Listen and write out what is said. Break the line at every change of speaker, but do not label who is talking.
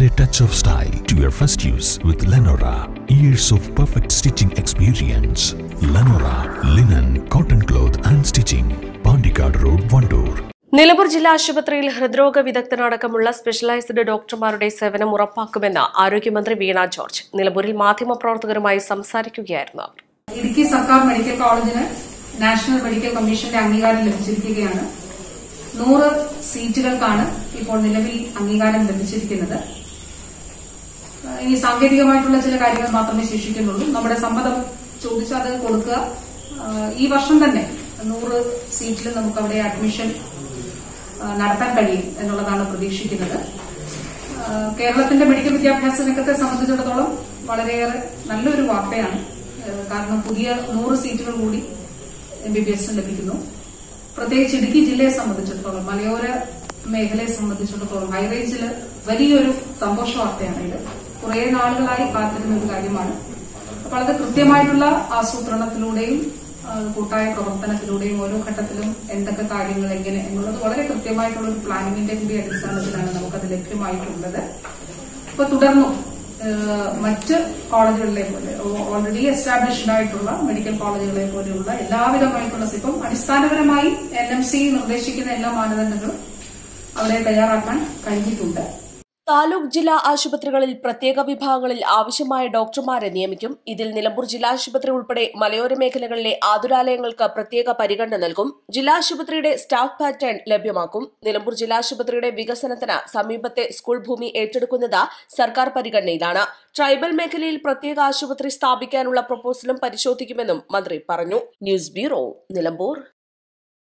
Add a touch of style to your first use with Lenora. Years of perfect stitching experience. Lenora, linen, cotton cloth and stitching. Pandikad Road, Vandoor.
Nilambur ജില്ലാ ആശുപത്രിയിൽ ഹൃദ്രോഗ വിദഗ്ധനടക്കമുള്ള specialised ഡോക്ടർമാരുടെ സേവനം ഉറപ്പാക്കുമെന്ന് ആരോഗ്യമന്ത്രി വീണ George നിലമ്പൂരിൽ മാധ്യമപ്രവർത്തകരുമായി സംസാരിക്കുകയായിരുന്നു അവർ
ഇടുക്കി സർക്കാർ മെഡിക്കൽ കോളേജിന് നാഷണൽ മെഡിക്കൽ കമ്മീഷന്റെ അംഗീകാരം ലഭിച്ചിരിക്കുകയാണ് നൂറ് സീറ്റുകൾക്കാണ് ഇപ്പോൾ നിലവിൽ അംഗീകാരം ലഭിച്ചിരിക്കുന്നത് ഏഹ് ഇനി സാങ്കേതികമായിട്ടുള്ള ചില കാര്യങ്ങൾ മാത്രമേ ശേഷിക്കുന്നുള്ളൂ നമ്മുടെ സമ്മതം ചോദിച്ചാൽ അത് കൊടുക്കുക ഏഹ് ഈ വർഷം തന്നെ നൂറ് സീറ്റിൽ നമുക്ക് അവിടെ അഡ്മിഷൻ ഏഹ് നടത്താൻ കഴിയും എന്നുള്ളതാണ് പ്രതീക്ഷിക്കുന്നത് ഏഹ് കേരളത്തിന്റെ മെഡിക്കൽ വിദ്യാഭ്യാസ രംഗത്തെ സംബന്ധിച്ചിടത്തോളം വളരെയേറെ നല്ലൊരു വാർത്തയാണ് ഏഹ് കാരണം പുതിയ നൂറ് സീറ്റുകൾ കൂടി എം ബി ബി എസിന് ലഭിക്കുന്നു പ്രത്യേകിച്ച് ഇടുക്കി ജില്ലയെ സംബന്ധിച്ചിടത്തോളം മലയോര മേഖലയെ സംബന്ധിച്ചിടത്തോളം ഹൈറേഞ്ചിൽ വലിയൊരു സന്തോഷ വാർത്തയാണ് ഇത് കുറെ നാളുകളായി കാത്തിരുന്ന ഒരു കാര്യമാണ് അപ്പോൾ അത് കൃത്യമായിട്ടുള്ള ആസൂത്രണത്തിലൂടെയും ആ, കൂട്ടായ പ്രവർത്തനത്തിലൂടെയും ഓരോ ഘട്ടത്തിലും എന്തൊക്കെ കാര്യങ്ങൾ എങ്ങനെ എന്നുള്ളത് വളരെ കൃത്യമായിട്ടുള്ള ഒരു പ്ലാനിങ്ങിന്റെ കൂടി അടിസ്ഥാനത്തിലാണ് നമുക്കത് ലഭ്യമായിട്ടുള്ളത് ഇപ്പൊ തുടർന്നും ഏഹ്, മറ്റ് കോളേജുകളിലെ പോലെ ഓൾറെഡി എസ്റ്റാബ്ലിഷ്ഡ് ആയിട്ടുള്ള മെഡിക്കൽ കോളേജുകളെ പോലെയുള്ള എല്ലാവിധമായിട്ടുള്ള ഇപ്പം അടിസ്ഥാനപരമായി എൻ എം സി നിർദ്ദേശിക്കുന്ന എല്ലാ മാനദണ്ഡങ്ങളും അവിടെ തയ്യാറാക്കാൻ കഴിഞ്ഞിട്ടുണ്ട്
താലൂക്ക് ജില്ലാ ആശുപത്രികളിൽ പ്രത്യേക വിഭാഗങ്ങളിൽ ആവശ്യമായ ഡോക്ടർമാരെ നിയമിക്കും ഇതിൽ നിലമ്പൂർ ജില്ലാ ആശുപത്രി ഉൾപ്പെടെ മലയോര മേഖലകളിലെ ആതുരാലയങ്ങൾക്ക് പ്രത്യേക പരിഗണന നൽകും ജില്ലാ ആശുപത്രിയുടെ സ്റ്റാഫ് പാറ്റേൺ ലഭ്യമാക്കും നിലമ്പൂർ ജില്ലാ ആശുപത്രിയുടെ വികസനത്തിന് സമീപത്തെ സ്കൂൾ ഭൂമി ഏറ്റെടുക്കുന്നത് സർക്കാർ പരിഗണനയിലാണ് ട്രൈബൽ മേഖലയിൽ പ്രത്യേക ആശുപത്രി സ്ഥാപിക്കാനുള്ള പ്രപ്പോസലും പരിശോധിക്കുമെന്നും മന്ത്രി പറഞ്ഞു ന്യൂസ് ബ്യൂറോ നിലമ്പൂർ